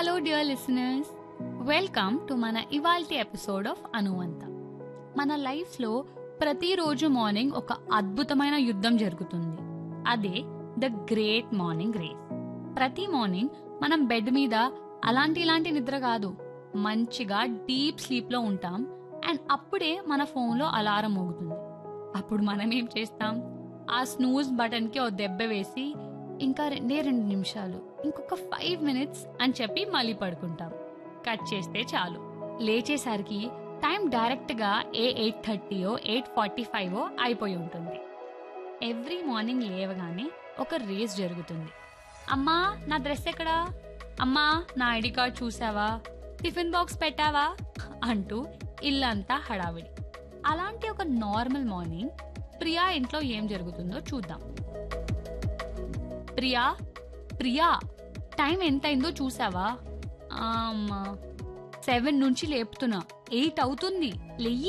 hello dear listeners welcome to మన ఇవాల్టి episode of అనువంత మన లైఫ్లో ప్రతిరోజు మార్నింగ్ ఒక అద్భుతమైన యుద్ధం జరుగుతుంది అదే ద గ్రేట్ మార్నింగ్ రేస్ ప్రతి మార్నింగ్ మనం బెడ్ మీద అలాంటి ఇలాంటి నిద్ర కాదు మంచిగా డీప్ స్లీప్లో ఉంటాం అండ్ అప్పుడే మన ఫోన్లో అలారం మోగుతుంది అప్పుడు మనం ఏం చేస్తాం ఆ స్నూజ్ బటన్కి ఓ దెబ్బ వేసి ఇంకా రెండే రెండు నిమిషాలు ఇంకొక ఫైవ్ మినిట్స్ అని చెప్పి మళ్ళీ పడుకుంటాం కట్ చేస్తే చాలు లేచేసరికి టైం డైరెక్ట్గా ఏ ఎయిట్ థర్టీయో ఎయిట్ ఫార్టీ ఫైవ్ అయిపోయి ఉంటుంది ఎవ్రీ మార్నింగ్ లేవగానే ఒక రేస్ జరుగుతుంది అమ్మా నా డ్రెస్ ఎక్కడా అమ్మా నా ఐడి కార్డ్ చూసావా టిఫిన్ బాక్స్ పెట్టావా అంటూ ఇల్లంతా హడావిడి అలాంటి ఒక నార్మల్ మార్నింగ్ ప్రియా ఇంట్లో ఏం జరుగుతుందో చూద్దాం ప్రియా ప్రియా టైం ఎంతైందో చూసావా ఆ, అమ్మా సెవెన్ నుంచి లేపుతున్నా ఎయిట్ అవుతుంది లెయ్యి